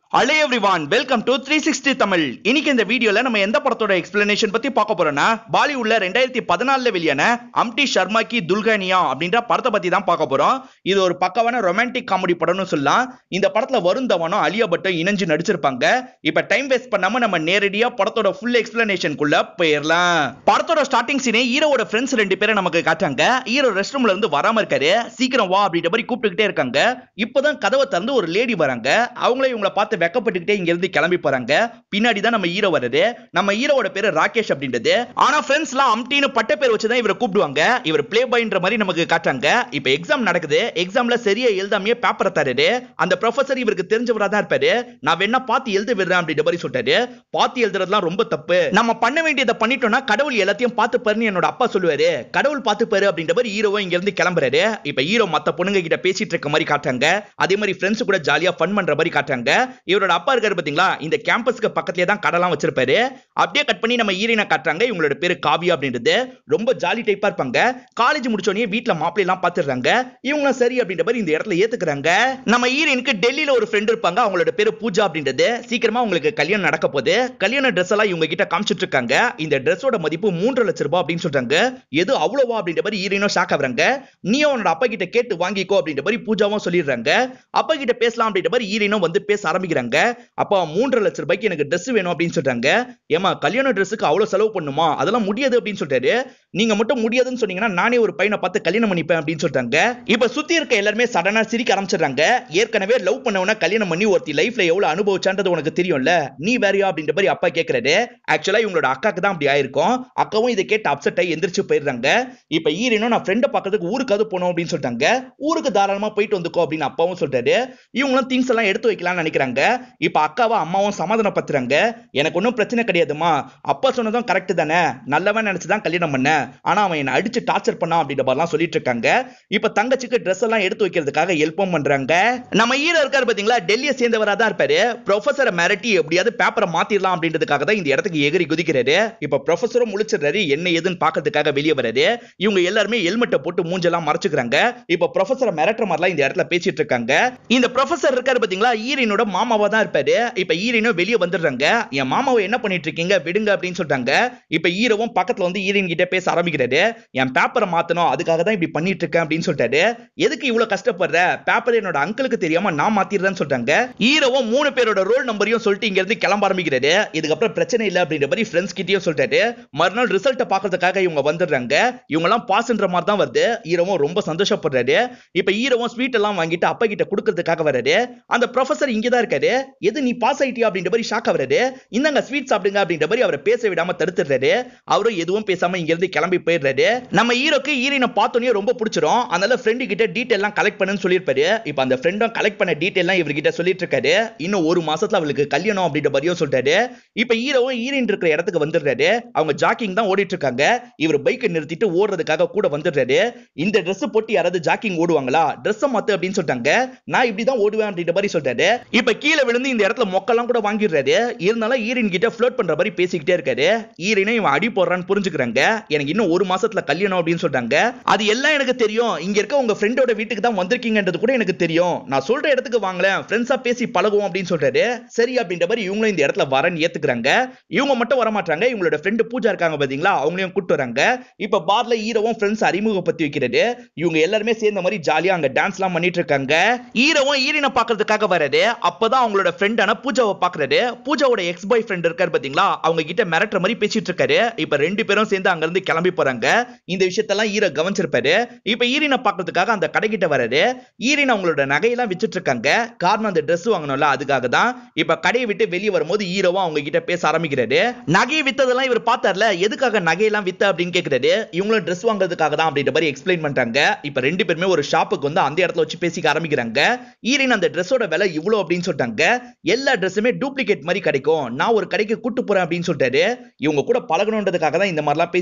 hello everyone welcome to three sixty Tamil இன்னைக்கு இந்த வீடியோல நம்ம எந்த படத்தோட எக்ஸ்பிளனேஷன் பத்தி பார்க்க போறோம்னா பாலிவுட்ல ரெண்டாயிரத்தி பதினாலுல வெளியான அம்டி சர்மா கி துல்கனியா அப்படின்ற படத்தை பத்தி தான் பார்க்க போறோம் இது ஒரு பக்கவான ரொமான்டிக் காமெடி படம்னு சொல்லலாம் இந்த படத்துல வருண் தவனும் அலியா பட்டும் இணைஞ்சு நடிச்சிருப்பாங்க இப்ப டைம் வேஸ்ட் பண்ணாம நம்ம நேரடியா படத்தோட ஃபுல் எக்ஸ்பிளனேஷனுக்குள்ள போயிடலாம் படத்தோட ஸ்டார்டிங் சீனே ஹீரோவோட ஃப்ரெண்ட்ஸ் ரெண்டு பேரை நமக்கு காட்டாங்க ஹீரோ ரெஸ்ட் ரூம்ல இருந்து வராம இருக்காரு சீக்கிரம் வா அப்படின்ற மாதிரி கூப்பிட்டுக்கிட்டே இருக்காங்க இப்பதான் கதவை திறந்து ஒரு லேடி வராங்க அவங்களே இவங்களை பார்த்து வெக்கப்பட்டுக்கிட்டே இங்க இருந்து கிளம்பி போறாங்க பின்னாடி தான் நம்ம ஹீரோ வருது நம்ம ஹீரோவோட பேரு ராகேஷ் அப்படின்றது ஆனா ஃப்ரெண்ட்ஸ் எல்லாம் அம்டின்னு பட்ட பேர் வச்சுதான் இவரை கூப்பிடுவாங்க இவர் பிளே பாய்ன்ற மாதிரி நமக்கு காட்டுறாங்க இப்ப எக்ஸாம் நடக்குது எக்ஸாம்ல சரியா எழுதாமையே பேப்பரை தராரு அந்த ப்ரொஃபசர் இவருக்கு தெரிஞ்சவரா தான் இருப்பாரு நான் வேணா பார்த்து எழுத விடுறேன் அப்படின்ற மாதிரி சொல்லிட்டாரு பார்த்து எழுதுறதுலாம் ரொம்ப தப்பு நம்ம பண்ண வேண்டியதை பண்ணிட்டோம்னா கடவுள் எல்லாத்தையும் பார்த்து பாருன்னு என்னோட அப்பா சொல்லுவாரு கடவுள் பார்த்து பாரு அப்படின்ற மாதிரி ஹீரோவும் இங்க இருந்து கிளம்புறாரு இப்ப ஹீரோ மத்த பொண்ணுங்க கிட்ட பேசிட்டு இருக்க மாதிரி காட்டுறாங்க அதே மாதிரி ஃப்ரெண்ட்ஸ் கூட ஜாலியா ஃபன் பண்ற மாதிரி காட்டுறாங்க இவரோட அப்பா இருக்காரு பாத்தீங்களா இந்த கேம்பஸ்க்கு பக்கத்துலயே தான் கடலாம் வச்சிருப்பாரு அப்படியே கட் பண்ணி நம்ம ஈரினை காட்டுறாங்க இவங்களோட பேரு காவியா அப்படின்றது ரொம்ப ஜாலி டைப்பா இருப்பாங்க காலேஜ் முடிச்சோடனே வீட்ல மாப்பிள்ளை எல்லாம் பாத்துறாங்க இவங்களும் சரி அப்படின்ற மாதிரி இந்த இடத்துல ஏத்துக்கிறாங்க நம்ம ஈரனுக்கு டெல்லியில ஒரு ஃப்ரெண்ட் இருப்பாங்க அவங்களோட பேரு பூஜா அப்படின்றது சீக்கிரமா உங்களுக்கு கல்யாணம் நடக்க போகுது கல்யாண ட்ரெஸ் எல்லாம் இவங்க கிட்ட காமிச்சிட்டு இருக்காங்க இந்த ட்ரெஸ்ஸோட மதிப்பு மூன்று லட்சம் ரூபாய் அப்படின்னு சொல்றாங்க எது அவ்வளவா அப்படின்ற மாதிரி ஈரனும் ஷாக் ஆகுறாங்க நீ அவனோட அப்பா கிட்ட கேட்டு வாங்கிக்கோ அப்படின்ற மாதிரி பூஜாவும் சொல்லிடுறாங்க அப்பா கிட்ட பேசலாம் அப்படின்ற மாதிரி ஈரனும் வந்து பேச ஆரம்பிக்கிறாங்க அப்பா மூன்று லட்சம் ரூபாய்க்கு எனக்கு ட்ரெஸ் வேணும் அப்படின்னு சொல்றாங்க ஏமா கல்யாண ட்ரெஸ்ஸுக்கு அவ்வளவு செலவு பண்ணுமா அதெல்லாம் முடியாது அப்படின்னு சொல்றாரு நீங்க மட்டும் முடியாதுன்னு சொன்னீங்கன்னா நானே ஒரு பையனை பார்த்து கல்யாணம் பண்ணிப்பேன் அப்படின்னு சொல்றாங்க இப்ப சுத்தி இருக்க எல்லாருமே சடனா சிரிக்க ஆரம்பிச்சிடுறாங்க ஏற்கனவே லவ் பண்ணவன கல்யாணம் பண்ணி ஒருத்தி லைஃப்ல எவ்வளவு அனுபவிச்சான்றது உனக்கு தெரியும்ல நீ வேறையா அப்படின்ற மாதிரி அப்பா கேக்குறாரு ஆக்சுவலா இவங்களோட அக்காக்கு தான் அப்படி ஆயிருக்கும் அக்காவும் இதை கேட்டு அப்செட் ஆகி எந்திரிச்சு போயிடுறாங்க இப்ப ஈரனும் நான் ஃப்ரெண்டை பார்க்கறதுக்கு ஊருக்காவது போனோம் அப்படின்னு சொல்லிட்டாங்க ஊருக்கு தாராளமா போயிட்டு வந்துக்கோ அப்படின்னு அப்பாவும் சொல்றாரு இவங்களும் திங்ஸ் எல்லாம் எடுத்து வைக்கலாம்னு நினைக்கிறாங்க இப்ப அக்காவை அம்மாவும் சமாதானப்படுத்துறாங்க எனக்கு ஒன்றும் பிரச்சனை கிடையாதுமா அப்பா சொன்னதும் கரெக்ட் தானே நல்லவன் நினைச்சுதான் கல்யாணம் பண்ண ஆனா அவன் என்ன அடிச்சு டார்ச்சர் பண்ணான் அப்படின்ற மாதிரிலாம் சொல்லிட்டு இருக்காங்க இப்ப தங்கச்சிக்கு ட்ரெஸ் எல்லாம் எடுத்து வைக்கிறதுக்காக ஹெல்ப்பும் பண்றாங்க நம்ம ஹீரோ இருக்காரு பாத்தீங்களா டெல்லியை சேர்ந்தவரா தான் இருப்பாரு ப்ரொஃபசரை மிரட்டி எப்படியாவது பேப்பரை மாத்திரலாம் அப்படின்றதுக்காக தான் இந்த இடத்துக்கு எகிரி குதிக்கிறாரு இப்ப ப்ரொஃபசரும் முழிச்சிடுறாரு என்ன ஏதுன்னு பாக்கிறதுக்காக வெளியே வராரு இவங்க எல்லாருமே ஹெல்மெட்டை போட்டு மூஞ்செல்லாம் மறைச்சுக்கிறாங்க இப்ப ப்ரொஃபசரை மிரட்டுற மாதிரிலாம் இந்த இடத்துல பேசிட்டு இருக்காங்க இந்த ப்ரொஃபசர் இருக்காரு பாத்தீங்களா ஈரனோட மாமாவா தான் இருப்பாரு இப்ப ஈரனும் வெளியே வந்துடுறாங்க என் மாமாவை என்ன பண்ணிட்டு இருக்கீங்க விடுங்க அப்படின்னு சொல்றாங்க இப்ப ஈரவும் பக்கத்துல வந்து ஈரன் கிட்ட பேச ஆரம்பிக்கிறாரு என் பேப்பரை மாத்தணும் அதுக்காக தான் இப்படி பண்ணிட்டு இருக்கேன் அப்படின்னு சொல்லிட்டாரு எதுக்கு இவ்வளவு கஷ்டப்படுற பேப்பர் என்னோட அங்கிளுக்கு தெரியாம நான் மாத்திடுறேன்னு சொல்றாங்க ஈரவும் மூணு பேரோட ரோல் நம்பரையும் சொல்லிட்டு இங்க இருந்து கிளம்ப ஆரம்பிக்கிறாரு இதுக்கப்புறம் பிரச்சனை இல்லை அப்படின்ற மாதிரி ஃப்ரெண்ட்ஸ் கிட்டயும் சொல்லிட்டாரு மறுநாள் ரிசல்ட்டை பாக்குறதுக்காக இவங்க வந்துடுறாங்க இவங்க எல்லாம் பாஸ்ன்ற மாதிரி தான் வருது ஈரவும் ரொம்ப சந்தோஷப்படுறாரு இப்ப ஈரவும் ஸ்வீட் எல்லாம் வாங்கிட்டு அப்பா கிட்ட கொடுக்கறதுக்காக வராரு அந்த ப்ரொஃபசர் இங்க தான் இருக்காரு எது நீ பாஸ் ஆயிட்டியா அப்படின்ற மாதிரி ஷாக் ஆகுறாரு இந்தாங்க ஸ்வீட் சாப்பிடுங்க அப்படின்ற மாதிரி அவரை பேச விடாம தடுத்துடுறாரு அவரும் எதுவும் பேசாம இங்க இருந்து கிளம்பி போயிடுறாரு நம்ம ஹீரோக்கு ஈரினை பார்த்தோன்னே ரொம்ப பிடிச்சிரும் அதனால ஃப்ரெண்டு கிட்ட டீட்டெயில் எல்லாம் கலெக்ட் பண்ணுன்னு சொல்லியிருப்பாரு இப்ப அந்த ஃப்ரெண்டும் கலெக்ட் பண்ண டீட்டெயில் எல்லாம் இவர்கிட்ட சொல்லிட்டு இருக்காரு இன்னும் ஒரு மாசத்துல அவளுக்கு கல்யாணம் அப்படின்ற மாதிரியும் சொல்லிட்டாரு இப்ப ஹீரோவும் ஈரின் இருக்கிற இடத்துக்கு வந்துடுறாரு அவங்க ஜாக்கிங் தான் ஓடிட்டு இருக்காங்க இவர் பைக்கை நிறுத்திட்டு ஓடுறதுக்காக கூட வந்துடுறாரு இந்த Dress போட்டு யாராவது ஜாக்கிங் ஓடுவாங்களா Dress மாத்து அப்படின்னு சொல்லிட்டாங்க நான் இப்படிதான் ஓடுவேன் அப்படின்ற மாதிரி சொல்றாரு இப்ப கீழே விழுந்து இந்த இடத்துல மொக்கெல்லாம் கூட வாங்கிடுறாரு இருந்தாலும் ஈரின் கிட்ட ஃப்ளோட் பண்ற மாதிரி பேசிக்கிட்டே இருக்காரு ஈரினை இவன் அடி போடுறான்னு புரிஞ்சுக்கிறாங்க எனக்கு இன்னும் ஒரு மாசத்துல கல்யாணம் அப்படின்னு சொல்றாங்க அது எல்லாம் எனக்கு தெரியும் இங்க இருக்க உங்க ஃப்ரெண்டோட வீட்டுக்கு தான் வந்திருக்கீங்கன்றது கூட எனக்கு தெரியும் நான் சொல்ற இடத்துக்கு வாங்கலேன் ஃப்ரெண்ட்ஸா பேசி பழகுவோம் அப்படின்னு சொல்றாரு சரி அப்படின்ற மாதிரி இவங்களும் இந்த இடத்துல வரேன்னு ஏத்துக்கிறாங்க இவங்க மட்டும் வர மாட்டாங்க இவங்களோட ஃப்ரெண்டு பூஜா இருக்காங்க பாத்தீங்களா அவங்களையும் கூட்டு வராங்க இப்ப பார்ல ஹீரோவும் ஃப்ரெண்ட்ஸ் அறிமுகப்படுத்தி வைக்கிறது இவங்க எல்லாருமே சேர்ந்த மாதிரி ஜாலியா அங்க டான்ஸ் எல்லாம் பண்ணிட்டு இருக்காங்க ஹீரோவும் ஈரினை பாக்குறதுக்காக வராரு அப்பதான் அவங்களோட ஃப்ரெண்டான பூஜாவை பாக்குறாரு பூஜாவோட எக்ஸ் பாய் ஃப்ரெண்ட் இருக்காரு பாத்தீங்களா அவங்க கிட்ட மிரட்டுற மாதிரி பேசிட்டு இருக்காரு இப்ப ரெண்டு பேரும் சேர்ந்து அங்க இருந்து கிளம்பி போறாங்க இந்த விஷயத்தெல்லாம் ஹீரோ கவனிச்சிருப்பாரு இப்ப ஈரினை பாக்குறதுக்காக அந்த கடைகிட்ட வராரு ஈரின் அவங்களோட நகையெல்லாம் விச்சிட்டு இருக்காங்க காரணம் அந்த Dress வாங்கணும்ல அதுக்காக தான் இப்ப கடையை விட்டு வெளியே வரும்போது ஹீரோவும் அவங்க கிட்ட பேச ஆரம்பிக்கிறாரு நகையை வித்ததெல்லாம் இவர் பார்த்தார்ல எதுக்காக நகையெல்லாம் வித்த அப்படின்னு கேக்குறாரு இவங்களும் Dress வாங்குறதுக்காக தான் அப்படின்ற மாதிரி எக்ஸ்பிளைன் பண்றாங்க இப்ப ரெண்டு பேருமே ஒரு ஷாப்புக்கு வந்து அந்த இடத்துல வச்சு பேசிக்க ஆரம்பிக்கிறாங்க ஈரின் அந்த ட்ரெஸ்ஸோட விலை இவ்வளவு அப்படின்னு சொல்லிட்டாங்க எல்லா ட்ரெஸ்ஸுமே டூப்ளிகேட் மாதிரி கிடைக்கும் நான் ஒரு கடைக்கு கூட்டு போறேன் அப்படின்னு சொல்லிட்டாரு இவங்க கூட பழகணுன்றதுக்காக தான் இந்த மாதிரிலாம் பேசிட்டு இருக்காரு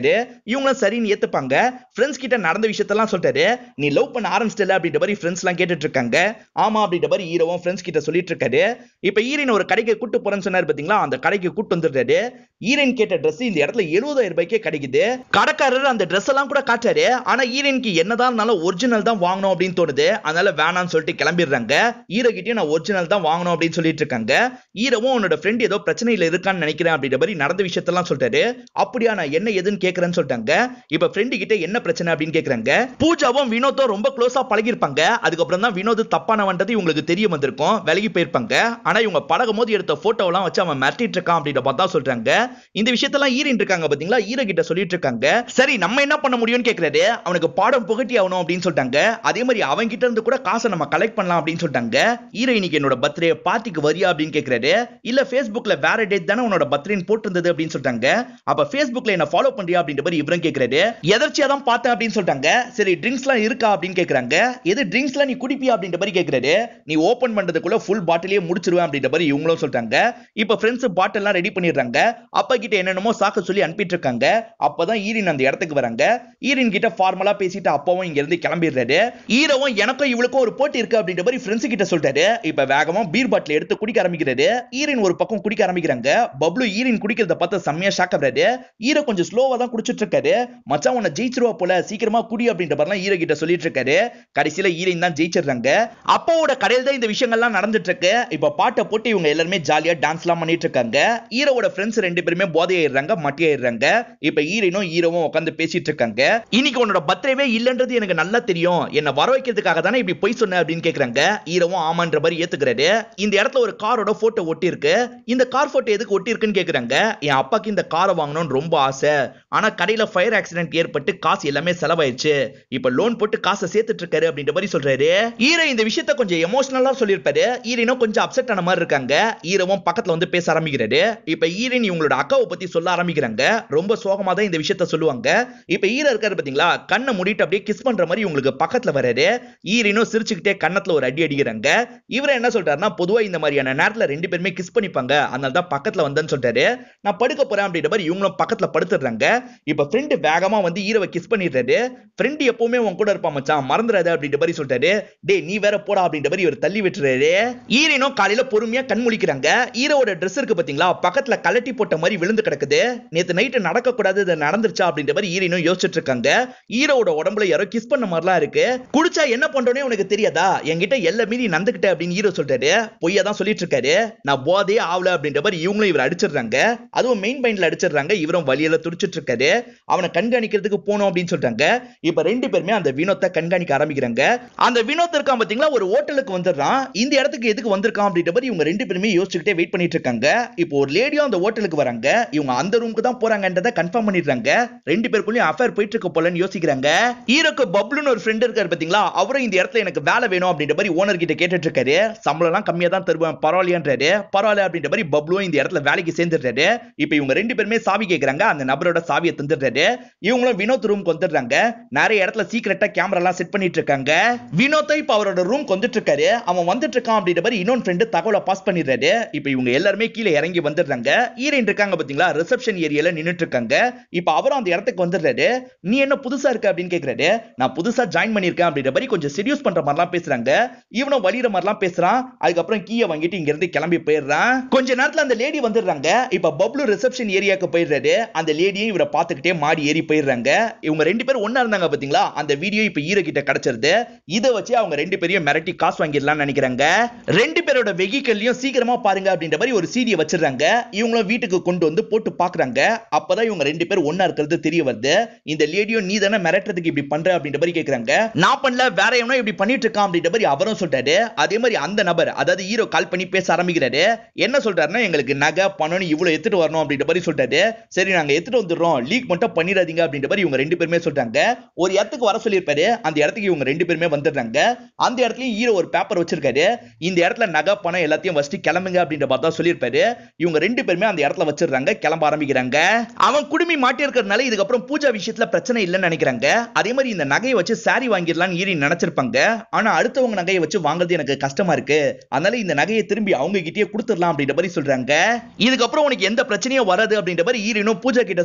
இருக்காரு இவங்களும் சரின்னு ஏத்துப்பாங்க ஃப்ரெண்ட்ஸ் கிட்ட நடந்த விஷயத்தெல்லாம் சொல்லிட்டாரு நீ லவ் பண்ண ஆரம்பிச்சிட்டல அப்படின்ற மாதிரி ஃப்ரெண்ட்ஸ் எல்லாம் கேட்டுட்டு இருக்காங்க ஆமா அப்படின்ற மாதிரி ஹீரோவும் ஃப்ரெண்ட்ஸ் கிட்ட சொல்லிட்டு இருக்காரு இப்ப ஈரின் ஒரு கடைக்கு கூட்டு போறேன்னு சொன்னாரு பாத்தீங்களா அந்த கடைக்கு கூட்டு வந்துடுறாரு ஈரன் கேட்ட Dress இந்த இடத்துல எழுபதாயிரம் ரூபாய்க்கே கிடைக்குது கடைக்காரர் அந்த Dress எல்லாம் கூட காட்டுறாரு ஆனா ஈரனுக்கு என்னதான் இருந்தாலும் ஒரிஜினல் தான் வாங்கணும் அப்படின்னு தோணுது அதனால வேணாம்னு சொல்லிட்டு கிளம்பிடுறாங்க ஈரோ கிட்டயும் நான் ஒரிஜினல் தான் வாங்கணும் அப்படின்னு சொல்லிட்டு இருக்காங்க ஈரவும் உன்னோட ஃப்ரெண்ட் ஏதோ பிரச்சனையில இருக்கான்னு நினைக்கிறேன் அப்படின்ற மாதிரி நடந்த விஷயத்தெல்லாம் சொல்லிட்டாரு அப்படியா நான் என்ன எதுன்னு கேக்குறேன்னு சொல்லிட்டாங்க இப்ப ஃப்ரெண்டு கிட்ட என்ன பிரச்சனை அப்படின்னு கேக்குறாங்க பூஜாவும் வினோத்தும் ரொம்ப க்ளோஸா பழகிருப்பாங்க அதுக்கப்புறம் தான் வினோத் தப்பானவன்றது இவங்களுக்கு தெரிய வந்திருக்கும் விலகி போயிருப்பாங்க ஆனா இவங்க பழகும் போது எடுத்த போட்டோ எல்லாம் வச்சு அவன் மிரட்டிட்டு இருக்கான் அப்படின்ற பார்த்தா சொல்றாங்க இந்த விஷயத்தெல்லாம் ஈரின் இருக்காங்க பாத்தீங்களா ஈர கிட்ட சொல்லிட்டு இருக்காங்க சரி நம்ம என்ன பண்ண முடியும்னு கேக்குறாரு அவனுக்கு பாடம் புகட்டி ஆகணும் அப்படின்னு சொல்லிட்டாங்க அதே மாதிரி அவங்க கிட்ட இருந்து கூட காசை நம்ம கலெக்ட் பண்ணலாம் அப்படின்னு சொல்லிட்டாங்க ஈர இன்னைக்கு என்னோட பர்த்டே பார்ட்டிக்கு வரியா அப்படின்னு கேக்குறாரு இல்ல Facebookல வேற டேட் தானே உன்னோட பர்த்டேன்னு போட்டிருந்தது அப்படின்னு சொல்லிட்டாங்க அப்ப Facebookல என்ன ஃபாலோ பண்றியா அப்படின்ற மாதிரி இவரும் கேக்குறாரு எதர்ச்சியா தான் பார்த்தேன் அப்படின்னு சொல்லிட்டாங்க சரி ட்ரிங்க்ஸ்லாம் இருக்கா அப்படின்னு கேக்குறாங்க எது ட்ரிங்க்ஸ்லாம் நீ குடிப்பியா அப்படின்ற மாதிரி கேக்குறாரு நீ ஓபன் பண்றதுக்குள்ள ஃபுல் பாட்டிலே முடிச்சிருவேன் அப்படின்ற மாதிரி இவங்களும் சொல்றாங்க இப்ப ஃப்ரெண்ட்ஸ் பாட்டில் எல்லாம் ரெடி பண்ணிடுறாங்க அப்பா கிட்ட என்னென்னமோ சாக்க சொல்லி அனுப்பிட்டு இருக்காங்க அப்பதான் ஈரின் அந்த இடத்துக்கு வராங்க ஈரின் கிட்ட ஃபார்மலா பேசிட்டு அப்பாவும் இங்க இருந்து கிளம்பிடுறாரு ஈரவும் எனக்கும் இவளுக்கும் ஒரு போட்டி இருக்கு அப்படின்ற மாதிரி ஃப்ரெண்ட்ஸ் கிட்ட சொல்லிட்டாரு இப்ப வேகமா பீர் பாட்டில் எடுத்து குடிக்க ஆரம்பிக்கிறாரு ஈரின் ஒரு பக்கம் குடிக்க ஆரம்பிக்கிறாங்க பப்ளு ஈரின் குடிக்கிறத பார்த்து செம்மையா ஷாக் ஆகுறாரு ஈர கொஞ்சம் ஸ்லோவா தான் குடிச்சிட்டு இருக்காரு மச்சான் உன்னை ஜெயிச்சிருவா போல சீக்கிரமா குடி அப்படின்ற மாதிரிலாம் ஈர கிட்ட சொல்லிட்டு இருக்காரு கடைசியில ஈரின் தான் ஜெயிச்சிடுறாங்க அப்பாவோட கடையில் தான் இந்த விஷயங்கள்லாம் நடந்துட்டு இருக்கு இப்ப பாட்டை போட்டு இவங்க எல்லாருமே ஜாலியா டான்ஸ் எல்லாம் பண்ணிட்டு இருக்காங்க ஈரோட ஃப்ரெண்ட்ஸ் ரெண்டு பேருமே போதையாயிடுறாங்க மட்டியாயிடுறாங்க இப்ப ஈரனும் ஈரோவும் உட்காந்து பேசிட்டு இருக்காங்க இன்னைக்கு உன்னோட பர்த்டேவே இல்லன்றது எனக்கு நல்லா தெரியும் என்ன வர வைக்கிறதுக்காக தானே இப்படி போய் சொன்ன அப்படின்னு கேக்குறாங்க ஈரவும் ஆமான்ற மாதிரி ஏத்துக்கிறாரு இந்த இடத்துல ஒரு காரோட போட்டோ ஒட்டி இருக்கு இந்த கார் போட்டோ எதுக்கு ஒட்டி இருக்குன்னு கேக்குறாங்க என் அப்பாக்கு இந்த காரை வாங்கணும்னு ரொம்ப ஆசை ஆனா கடையில ஃபயர் ஆக்சிடென்ட் ஏற்பட்டு காசு எல்லாமே செலவாயிடுச்சு இப்ப லோன் போட்டு காசை சேர்த்துட்டு இருக்காரு அப்படின்ற மாதிரி சொல்றாரு ஈர இந்த விஷயத்த கொஞ்சம் எமோஷனலா சொல்லியிருப்பாரு ஈரனும் கொஞ்சம் அப்செட் ஆன மாதிரி இருக்காங்க ஈரவும் பக்கத்துல வந்து பேச ஆரம்பிக்கிறாரு இப்ப ஈரன் இவங்களோட அக்காவை பத்தி சொல்ல ஆரம்பிக்கிறாங்க ரொம்ப சோகமா தான் இந்த விஷயத்த சொல்லுவாங்க இப்ப ஈர இருக்காரு பாத்தீங்களா கண்ணை மூடிட்டு அப்படியே கிஸ் பண்ற மாதிரி இவங்களுக்கு பக்கத்துல வராரு ஈரனும் சிரிச்சுக்கிட்டே கன்னத்துல ஒரு அடி அடிக்கிறாங்க இவர் என்ன சொல்றாருன்னா பொதுவா இந்த மாதிரியான நேரத்துல ரெண்டு பேருமே கிஸ் பண்ணிப்பாங்க அதனால தான் பக்கத்துல வந்தேன்னு சொல்றாரு நான் படுக்க போறேன் அப்படின்ற மாதிரி இவங்களும் பக்கத்துல படுத்துடுறாங்க இப்ப ஃப்ரெண்டு வேகமா வந்து ஈரவை கிஸ் பண்ணிடுறாரு ஃப்ரெண்டு எப்பவுமே உன் கூட இருப்பான் மச்சான் மறந்துடாத அப்படின்ற மாதிரி சொல்லிட்டாரு டேய் நீ வேற போடா அப்படின்ற மாதிரி இவர் தள்ளி விட்டுறாரு ஈரனும் காலையில பொறுமையா கண் முழிக்கிறாங்க ஈரோட ட்ரெஸ் இருக்கு பாத்தீங்களா பக்கத்துல கலட்டி போட்ட மாதிரி விழுந்து கிடக்குது நேத்து நைட்டு நடக்க கூடாது இது நடந்துருச்சா அப்படின்ற மாதிரி ஈரனும் யோசிச்சுட்டு இருக்காங்க ஈரோட உடம்புல யாரோ கிஸ் பண்ண மாதிரிலாம் இருக்கு குடிச்சா என்ன பண்றோனே உனக்கு தெரியாதா என்கிட்ட எல்லா மீறி நந்துக்கிட்ட அப்படின்னு ஹீரோ சொல்றாரு பொய்யா தான் சொல்லிட்டு இருக்காரு நான் போதே ஆவல அப்படின்ற மாதிரி இவங்களும் இவர் அடிச்சிடுறாங்க அதுவும் மெயின் பாயிண்ட்ல அடிச்சிடுறாங்க இவரும் வழியில துடிச்சிட்டு இருக்காரு அவனை கண்காணிக்கிறதுக்கு போனோம் அப்படின்னு சொல்றாங்க இப்ப ரெண்டு பேருமே அந்த வினோத்தை கண்காணிக்க ஆரம்பிக்கிறாங்க அந்த வினோத் இருக்கான் பாத்தீங்களா ஒரு ஹோட்டலுக்கு வந்துடுறான் இந்த இடத்துக்கு எதுக்கு வந்திருக்கான் அப்படின்ற மாதிரி இவங்க ரெண்டு பேருமே யோசிச்சுக்கிட்டே வெயிட் பண்ணிட்டு இருக்காங்க இப்போ ஒரு லேடியும் அந்த ஹோட்டலுக்கு வராங்க இவங்க அந்த ரூமுக்கு தான் போறாங்கன்றத கன்ஃபார்ம் பண்ணிடுறாங்க ரெண்டு பேருக்குள்ளயும் அஃபேர் போயிட்டு இருக்க போலன்னு யோசிக்கிறாங்க ஹீரோக்கு பப்ளுன்னு ஒரு ஃப்ரெண்ட் இருக்காரு பாத்தீங்களா அவரும் இந்த இடத்துல எனக்கு வேலை வேணும் அப்படின்ற மாதிரி ஓனர் கிட்ட கேட்டுட்டு இருக்காரு சம்பளம் எல்லாம் கம்மியா தான் தருவேன் பரவாயில்லையான்றாரு பரவாயில்ல அப்படின்ற மாதிரி பப்ளுவும் இந்த இடத்துல வேலைக்கு சேர்ந்துடுறாரு இப்போ இவங்க ரெண்டு பேருமே சாவி கேக்குறாங்க அந்த நபரோட சாவியை தந்துடுறாரு இவங்களும் வினோத் ரூம்க்கு வந்துடுறாங்க நிறைய இடத்துல சீக்கிரட்டா கேமரா எல்லாம் செட் பண்ணிட்டு இருக்காங்க வினோத்தை இப்ப அவரோட ரூம் வந்துட்டு இருக்காரு அவன் வந்துட்டு இருக்கான் அப்படின்ற மாதிரி இன்னொரு ஃப்ரெண்டு தகவலை பாஸ் பண்ணிடுறாரு இப்போ இவங்க எல்லாருமே கீழே இறங்கி வந்துடுறாங்க ஈரன் இருக்காங்க பாத்தீங்களா ரிசப்ஷன் ஏரியால நின்னுட்டு இருக்காங்க இப்போ அவரும் அந்த இடத்துக்கு வந்துடுறாரு நீ என்ன புதுசா இருக்க அப்படின்னு கேக்குறாரு நான் புதுசா ஜாயின் பண்ணிருக்கேன் அப்படின்ற மாதிரி கொஞ்சம் செடியூஸ் பண்ற மாதிரிலாம் பேசுறாங்க இவனும் வலிற மாதிரிலாம் பேசுறான் அதுக்கப்புறம் கீயை வாங்கிட்டு இங்க இருந்து கிளம்பி போயிடுறான் கொஞ்ச நேரத்துல அந்த லேடி வந்துடுறாங்க இப்ப பப்ளு ரிசப்ஷன் ஏரியாக்கு போயிடுறாரு அந்த லேடியும் இவரை பார்த்துக்கிட்டே மாடி ஏறி போயிடுறாங்க இவங்க ரெண்டு பேரும் ஒண்ணா இருந்தாங்க பாத்தீங்களா அந்த வீடியோ இப்ப ஈர கிட்ட கிடைச்சிருது இதை வச்சு அவங்க ரெண்டு பேரையும் மிரட்டி காசு வாங்கிடலாம்னு நினைக்கிறாங்க ரெண்டு பேரோட வெஹிக்கல்லையும் சீக்கிரமா பாருங்க அப்படின்ற மாதிரி ஒரு சீடியை வச்சிடுறாங்க இவங்களும் வீட்டுக்கு கொண்டு வந்து போட்டு பாக்குறாங்க அப்பதான் இவங்க ரெண்டு பேரும் ஒண்ணா இருக்கிறது தெரிய வருது இந்த லேடியும் நீ தானே மிரட்டுறதுக்கு இப்படி பண்ற அப்படின்ற மாதிரி கேக்குறாங்க நான் பண்ணல வேற எவனோ இப்படி பண்ணிட்டு இருக்கான் அப்படின்ற மாதிரி அவரும் சொல்லிட்டாரு அதே மாதிரி அந்த நபர் அதாவது ஹீரோ கால் பண்ணி பேச ஆரம்பிக்கிறாரு என்ன சொல்றாருன்னா எங்களுக்கு நகை பணம்னு இவ்வளவு எடுத்துட்டு வரணும் அப்படின்ற மாதிரி சொல்லிட்டாரு சரி நாங்க எடுத்துட்டு வந்துடுறோம் லீக் மட்டும் பண்ணிடாதீங்க அப்படின்ற மாதிரி இவங்க ரெண்டு பேருமே சொல்றாங்க ஒரு இடத்துக்கு வர சொல்லியிருப்பாரு அந்த இடத்துக்கு இவங்க ரெண்டு பேருமே வந்துடுறாங்க அந்த இடத்துலயும் ஹீரோ ஒரு பேப்பர் வச்சிருக்காரு இந்த இடத்துல நகை பணம் எல்லாத்தையும் வச்சுட்டு கிளம்புங்க அப்படின்ற பார்த்தா சொல்லியிருப்பாரு இவங்க ரெண்டு பேருமே அந்த இடத்துல வச்சிடுறாங்க கிளம்ப ஆரம்பிக்கிறாங்க அவன் குடுமி மாட்டி இருக்கிறதுனால இதுக்கப்புறம் பூஜா விஷயத்துல பிரச்சனை இல்லைன்னு நினைக்கிறாங்க அதே மாதிரி இந்த நகையை வச்சு சாரி வாங்கிடலாம்னு ஈரி நினைச்சிருப்பாங்க ஆனா அடுத்தவங்க நகையை வச்சு வாங்குறது எனக்கு கஷ்டமா இருக்கு அதனால இந்த நகையை திரும்பி அவங்க கிட்டயே கொடுத்துடலாம் அப்படின்ற மாதிரி சொல்றாங்க இதுக்கப்புறம் உனக்கு எந்த பிரச்சனையும் வராது அப்படின்ற மாதிரி ஈரினும் பூஜா கிட்ட சொல்றாங்க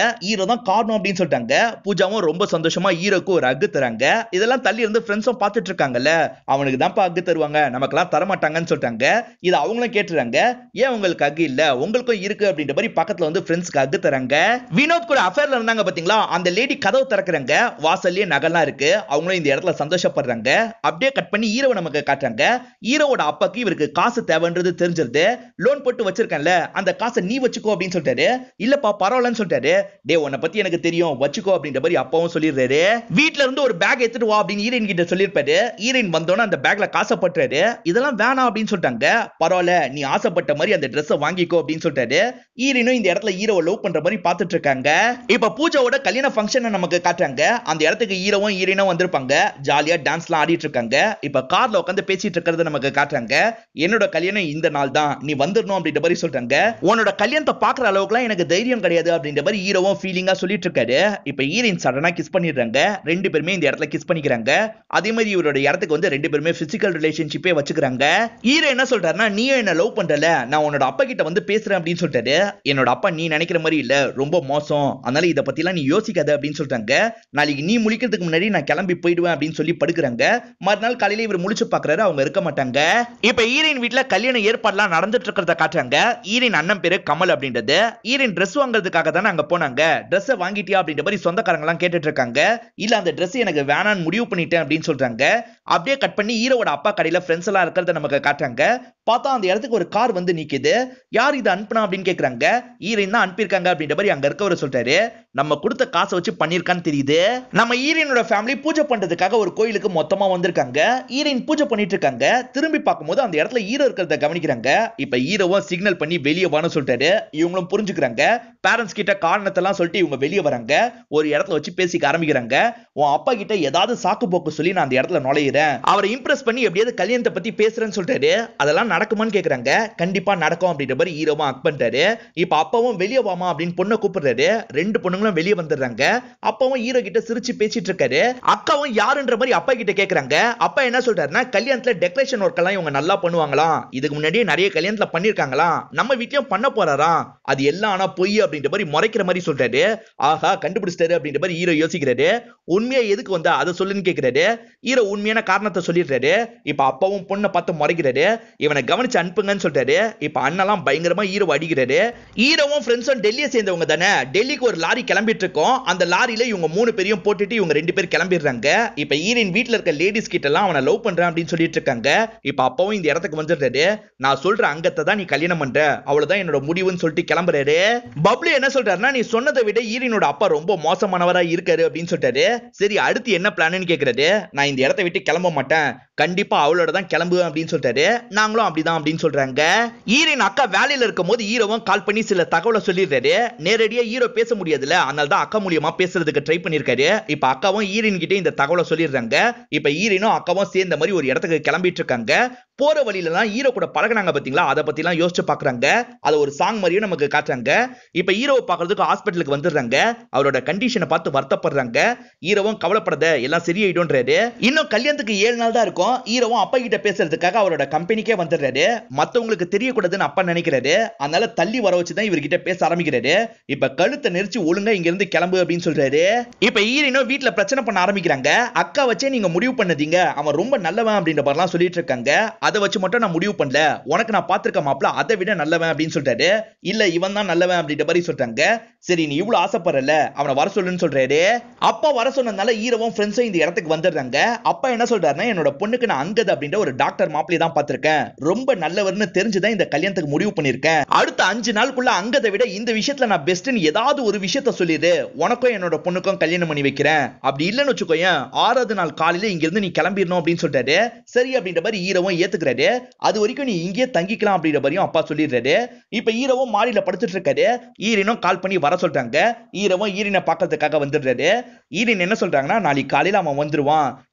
ஹீரோ தான் காரணம் அப்படின்னு சொல்லிட்டாங்க பூஜாவும் ரொம்ப சந்தோஷமா ஹீரோக்கு ஒரு அக்கு தராங்க இதெல்லாம் தள்ளி இருந்து ஃப்ரெண்ட்ஸும் பார்த்துட்டு இருக்காங்கல்ல அவனுக்கு தான்ப்பா அக்கு தருவாங்க நமக்கெல்லாம் தர மாட்டாங்கன்னு சொல்லிட்டாங்க இதை அவங்களும் கேட்டுறாங்க ஏன் உங்களுக்கு அக்கு இல்ல உங்களுக்கும் இருக்கு அப்படின்ற மாதிரி பக்கத்துல வந்து ஃப்ரெண்ட்ஸ்க்கு அக்கு தராங்க வினோத் கூட அஃபேர்ல இருந்தாங்க பாத்தீங்களா அந்த லேடி கதவு திறக்கிறாங்க வாசல்லயே நகைலாம் இருக்கு அவங்களும் இந்த இடத்துல சந்தோஷப்படுறாங்க அப்படியே கட் பண்ணி ஹீரோவை நமக்கு காட்டுறாங்க ஹீரோவோட அப்பாக்கு இவருக்கு காசு தேவைன்றது தெரிஞ்சிருது லோன் போட்டு வச்சிருக்கேன்ல அந்த காசை நீ வச்சுக்கோ அப்படின்னு சொல்லிட்டாரு இல்லப்பா பரவாயில்லன்னு சொல்லிட்டாரு டே உன்னை பத்தி எனக்கு தெரியும் வச்சுக்கோ அப்படின்ற மாதிரி அப்பாவும் சொல்லிடுறாரு வீட்ல இருந்து ஒரு பேக் எடுத்துட்டு வா அப்படின்னு ஹீரோயின் கிட்ட சொல்லிருப்பாரு ஹீரோயின் வந்தோன்னே அந்த பேக்ல காசை பட்டுறாரு இதெல்லாம் வேணாம் அப்படின்னு சொல்லிட்டாங்க பரவாயில்ல நீ ஆசைப்பட்ட மாதிரி அந்த ட்ரெஸ்ஸை வாங்கிக்கோ அப்படின்னு சொல்லிட்டாரு ஹீரோயினும் இந்த இடத்துல ஹீரோவை லவ் பண்ற மாதிரி பார்த்துட்டு இருக்காங்க இப்ப பூஜாவோட கல்யாண ஃபங்க்ஷனை நமக்கு காட்டுறாங்க அந்த இடத்துக்கு ஹீரோவும் ஹீரோயினும் வந்திருப்பாங்க ஜாலியா டான்ஸ்லாம் ஆடிட்டு இருக்காங்க இப்ப கார்ல உட்காந்து பேசிட்டு இருக்கிறத நமக்கு காட்டுறாங்க என்னோட கல்யாணம் இந்த நாள் தான் நீ வந்துடணும் அப்படின்ற மாதிரி சொல்றாங்க உன்னோட கல்யாணத்தை பாக்குற அளவுக்குலாம் எனக்கு தைரியம் கிடையாது அப்படின்ற மாதிரி ஹீரோவும் ஃபீலிங்கா சொல்லிட்டு இருக்காரு இப்ப ஹீரோயின் சடனா கிஸ் பண்ணிடுறாங்க ரெண்டு பேருமே இந்த இடத்துல கிஸ் பண்ணிக்கிறாங்க அதே மாதிரி இவரோட இடத்துக்கு வந்து ரெண்டு பேருமே பிசிக்கல் ரிலேஷன்ஷிப்பே வச்சுக்கிறாங்க ஹீரோ என்ன சொல்றாருன்னா நீயும் என்ன லவ் பண்றல நான் உன்னோட அப்பா கிட்ட வந்து பேசுறேன் அப்படின்னு சொல்லிட்டாரு என்னோட அப்பா நீ நினைக்கிற மாதிரி இல்ல ரொம்ப மோசம் அதனால இத பத்தி எல்லாம் நீ யோசிக்காத அப்படின்னு சொல்றாங்க நாளைக்கு நீ முழிக்கிறதுக்கு முன்னாடி நான் கிளம்பி போயிடுவேன் அப்படின்னு சொல்லி படுக்கிறாங்க மறுநாள் காலையில இவர் முழிச்சு பாக்குறாரு அவங்க இருக்க மாட்டாங்க இப்ப ஈரின் வீட்ல கல்யாண ஏற்பாடுலாம் நடந்துட்டு இருக்கிறத காட்டுறாங்க ஈரின் அண்ணன் பேரு கமல் அப்படின்றது ஈரின் Dress வாங்குறதுக்காக தானே அங்க போனாங்க Dress வாங்கிட்டியா அப்படின்ற மாதிரி சொந்தக்காரங்க எல்லாம் கேட்டுட்டு இருக்காங்க இல்ல அந்த Dress எனக்கு வேணான்னு முடிவு பண்ணிட்டேன் அப்படின்னு சொல்றாங்க அப்படியே கட் பண்ணி ஹீரோவோட அப்பா கடையில ஃப்ரெண்ட்ஸ் எல்லாம் இருக்கிறத நமக்கு காட்டுறாங்க பார்த்தா அந்த இடத்துக்கு ஒரு கார் வந்து நிக்குது யார் இதை அனுப்புனா அப்படின்னு கேக்குறாங்க ஈரின் தான் அனுப்பியிருக்காங்க அப்படின்ற மாதிரி அங்க இருக்கவர் சொல்றாரு நம்ம கொடுத்த காசை வச்சு பண்ணிருக்கான்னு தெரியுது நம்ம ஈரனோட ஃபேமிலி பூஜை பண்றதுக்காக ஒரு கோயிலுக்கு மொத்தமா வந்திருக்காங்க ஈரன் பூஜை பண்ணிட்டு இருக்காங்க திரும்பி பார்க்கும்போது அந்த இடத்துல ஈரோ இருக்கிறத கவனிக்கிறாங்க இப்ப ஈரோவும் சிக்னல் பண்ணி வெளியே வான்னு சொல்லிட்டாரு இவங்களும் புரிஞ்சுக்கிறாங்க பேரண்ட்ஸ் கிட்ட காரணத்தெல்லாம் சொல்லிட்டு இவங்க வெளியே வராங்க ஒரு இடத்துல வச்சு பேசிக்க ஆரம்பிக்கிறாங்க உன் அப்பா கிட்ட ஏதாவது சாக்கு போக்கு சொல்லி நான் அந்த இடத்துல நுழையிறேன் அவரை இம்ப்ரெஸ் பண்ணி எப்படியாவது கல்யாணத்தை பத்தி பேசுறேன்னு சொல்லிட்டாரு அதெல்லாம் நடக்குமான்னு கேக்குறாங்க கண்டிப்பா நடக்கும் அப்படின்ற மாதிரி ஹீரோவா அக் பண்ணிட்டாரு இப்ப அப்பாவும் வெளியே வாமா அப்படின்னு பொண்ணை கூப்பிடுறாரு ரெண்டு பொண்ணுங்களும் வெளியே வந்துடுறாங்க அப்பாவும் ஹீரோ கிட்ட சிரிச்சு பேசிட்டு இருக்காரு அக்காவும் யாருன்ற மாதிரி அப்பா கிட்ட கேக்குறாங்க அப்பா என்ன சொல்றாருன்னா கல்யாணத்துல டெக்கரேஷன் ஒர்க் எல்லாம் இவங்க நல்லா பண்ணுவாங்களாம் இதுக்கு முன்னாடியே நிறைய கல்யாணத்துல பண்ணிருக்காங்களாம் நம்ம வீட்லயும் பண்ண போறாராம் அது எல்லாம் ஆனா பொய் அப்படின்ற மாதிரி முறைக்கிற மாதிரி சொல்றாரு ஆஹா கண்டுபிடிச்சிட்டாரு அப்படின்ற மாதிரி ஹீரோ யோசிக்கிறாரு உண்மையா எதுக்கு வந்தா அதை சொல்லுன்னு கேக்குறாரு ஹீரோ உண்மையான காரணத்தை சொல்லிடுறாரு இப்ப அப்பாவும் பொண்ணை பார்த்து முறைக்கிறாரு இவனை கவனிச்சு அனுப்புங்கன்னு சொல்றாரு இப்ப அண்ணெல்லாம் பயங்கரமா ஹீரோ அடிக்கிறாரு ஹீரோவும் ஃப்ரெண்ட்ஸும் டெல்லியை சேர்ந்தவங்க தானே டெல்லிக்கு ஒரு லாரி கிளம்பிட்டு இருக்கோம் அந்த லாரியில இவங்க மூணு பேரையும் போட்டுட்டு இவங்க ரெண்டு பேர் கிளம்பிடுறாங்க இப்ப ஹீரோயின் வீட்ல இருக்க லேடிஸ் கிட்ட எல்லாம் அவனை லவ் பண்றேன் அப்படின்னு சொல்லிட்டு இருக்காங்க இப்ப அப்பாவும் இந்த இடத்துக்கு வந்துடுறாரு நான் சொல்ற அங்கத்தை தான் நீ கல்யாணம் பண்ற அவ்வளவுதான் என்னோட முடிவுன்னு சொல்லிட்டு கிளம்புறாரு பப்ளு என்ன சொல்றாருன்னா நீ சொன்னதை விட ஈரினோட அப்பா ரொம்ப மோசமானவரா இருக்காரு அப்படின்னு சொல்லிட்டாரு சரி அடுத்து என்ன பிளான்னு கேக்குறாரு நான் இந்த இடத்தை விட்டு கிளம்ப மாட்டேன் கண்டிப்பா அவளோட தான் கிளம்புவேன் அப்படின்னு சொல்லிட்டாரு நாங்களும் அப்படிதான் அப்படின்னு சொல்றாங்க ஈரின் அக்கா வேலையில இருக்கும் போது ஹீரோவும் கால் பண்ணி சில தகவலை சொல்லிடுறாரு நேரடியா ஹீரோ பேச முடியாதுல அதனால தான் அக்கா மூலியமா பேசுறதுக்கு ட்ரை பண்ணிருக்காரு இப்ப அக்காவும் ஈரின் கிட்ட இந்த தகவலை சொல்லிடுறாங்க இப்ப ஈரினும் அக்காவும் சேர்ந்த மாதிரி ஒரு இடத்துக்கு கிளம்பிட்டு இருக்காங்க போற வழியில எல்லாம் ஹீரோ கூட பழகுனாங்க பாத்தீங்களா அதை பத்தி எல்லாம் யோசிச்சு பாக்குறாங்க அதை ஒரு சாங் மாதிரியும் நமக்கு காட்டுறாங்க இப்ப ஹீரோவை பாக்குறதுக்கு ஹாஸ்பிட்டலுக்கு வந்துடுறாங்க அவரோட கண்டிஷனை பார்த்து வருத்தப்படுறாங்க ஹீரோவும் கவலைப்படாத எல்லாம் சரியாயிடும்ன்றாரு இன்னும் கல்யாணத்துக்கு ஏழு நாள் தான் இருக்கும் ஹீரோவும் அப்பா கிட்ட பேசுறதுக்காக அவரோட கம்பெனிக்கே வந்துடுறாரு மத்தவங்களுக்கு தெரியக்கூடாதுன்னு அப்பா நினைக்கிறாரு அதனால தள்ளி வர வச்சு தான் இவர்கிட்ட பேச ஆரம்பிக்கிறாரு இப்ப கழுத்தை நெரிச்சு ஒழுங்கா இங்க இருந்து கிளம்பு அப்படின்னு சொல்றாரு இப்ப ஈரினோ வீட்ல பிரச்சனை பண்ண ஆரம்பிக்கிறாங்க அக்கா வச்சே நீங்க முடிவு பண்ணதீங்க அவன் ரொம்ப நல்லவன் அப்படின்ற மாதிரிலாம் சொல்லிட்டு இருக்காங்க அதை வச்சு மட்டும் நான் முடிவு பண்ணல உனக்கு நான் பார்த்திருக்க மாப்பிள அதை விட நல்லவன் அப்படின்னு சொல்றாரு இல்ல இவன் தான் நல்லவன் அப்படின்ற மாதிரி சொல்றாங்க சரி நீ இவ்வளவு ஆசைப்படுறல அவனை வர சொல்லுன்னு சொல்றாரு அப்பா வர சொன்னதுனால ஈரவும் ஃப்ரெண்ட்ஸும் இந்த இடத்துக்கு வந்துடுறாங்க அப்பா என்ன சொல்றாருன்னா என்னோட பொண்ணுக்கு நான் அங்கது அப்படின்ற ஒரு டாக்டர் மாப்பிளை தான் பார்த்திருக்கேன் ரொம்ப நல்லவர்னு தெரிஞ்சுதான் இந்த கல்யாணத்துக்கு முடிவு பண்ணிருக்கேன் அடுத்த அஞ்சு நாளுக்குள்ள அங்கதை விட இந்த விஷயத்துல நான் பெஸ்ட்னு ஏதாவது ஒரு விஷயத்த சொல்லிடு உனக்கும் என்னோட பொண்ணுக்கும் கல்யாணம் பண்ணி வைக்கிறேன் அப்படி இல்லைன்னு வச்சுக்கோயேன் ஆறாவது நாள் காலையில இங்க இருந்து நீ கிளம்பிடணும் அப்படின்னு சொல்லிட்டாரு சரி அப்படின்ற மாதிரி ஈரவும் ஏத்துக்கிறாரு அது வரைக்கும் நீ இங்கேயே தங்கிக்கலாம் அப்படின்ற மாதிரியும் அப்பா சொல்லிடுறாரு இப்ப ஈரவும் மாடியில படுத்துட்டு இருக்காரு ஈரனும் கால் பண்ணி வர சொல்றாங்க ஈரவும் ஈரனை பார்க்கறதுக்காக வந்துடுறாரு ஈரன் என்ன சொல்றாங்கன்னா நாளைக்கு காலையில அவன் வந்துருவான்